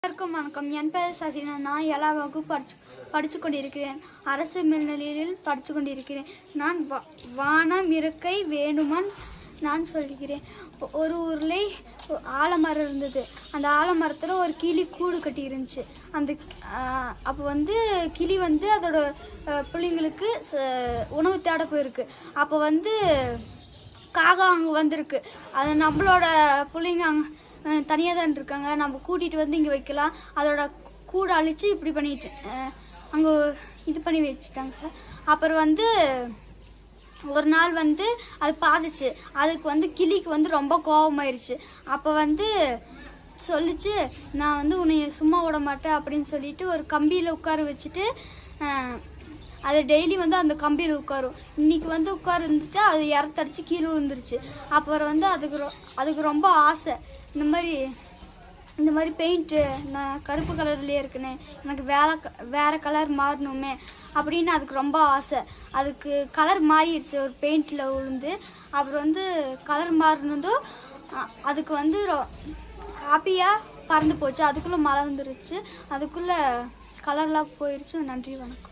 எல்லாருக்கும் வணக்கம் என் பெயர் சசினா நான் ஏழாம் வகுப்பு படிச்சு படித்து கொண்டிருக்கிறேன் அரசு மேல்நிலையில் படித்து கொண்டிருக்கிறேன் நான் வா- வானம் இருக்கை வேணுமான் நான் சொல்கிறேன் ஒ- ஒரு ஊரில் ஆலமரம் இருந்தது அந்த ஆலமரத்தில் ஒரு கிளி கூடு கட்டி இருந்துச்சு அந்த அப்போ வந்து கிளி வந்து அதோட அஹ், பிள்ளைங்களுக்கு ச- உணவு தேட போயிருக்கு அப்போ வந்து காகம் அங்கே வந்திருக்கு அது நம்மளோட பிள்ளைங்க அங்கே தனியாக தான் இருக்காங்க நம்ம கூட்டிகிட்டு வந்து இங்கே வைக்கலாம் அதோட கூடை அழிச்சு இப்படி பண்ணிட்டு அங்கே இது பண்ணி வச்சுட்டாங்க சார் அப்புறம் வந்து ஒரு நாள் வந்து அது பாதுச்சு அதுக்கு வந்து கிளிக்கு வந்து ரொம்ப கோபமாயிருச்சு அப்போ வந்து சொல்லிச்சு நான் வந்து உன்னை சும்மா விட மாட்டேன் அப்படின்னு சொல்லிட்டு ஒரு கம்பியில் உட்கார வச்சுட்டு அஹ், அது டெய்லி வந்து அந்த கம்பியில் உட்காரும் இன்னைக்கு வந்து உட்கார இருந்துட்டு அது இறத்தடிச்சு கீழே விழுந்துருச்சு அப்புறம் வந்து அதுக்கு ரொ- அதுக்கு ரொம்ப ஆசை இந்த மாதிரி இந்த மாதிரி பெயிண்ட்டு நான் கருப்பு கலர்லேயே இருக்குனே எனக்கு வேற க- வேற கலர் மாறணுமே அப்படின்னு அதுக்கு ரொம்ப ஆசை அதுக்கு கலர் மாறிடுச்சு ஒரு பெயிண்டில் விழுந்து அப்புறம் வந்து கலர் மாறினதும் அ- அதுக்கு வந்து ஹாப்பியாக பறந்து போச்சு அதுக்குள்ளே மழை வந்துருச்சு அதுக்குள்ளே கலர்லாம் போயிடுச்சு நன்றி வணக்கம்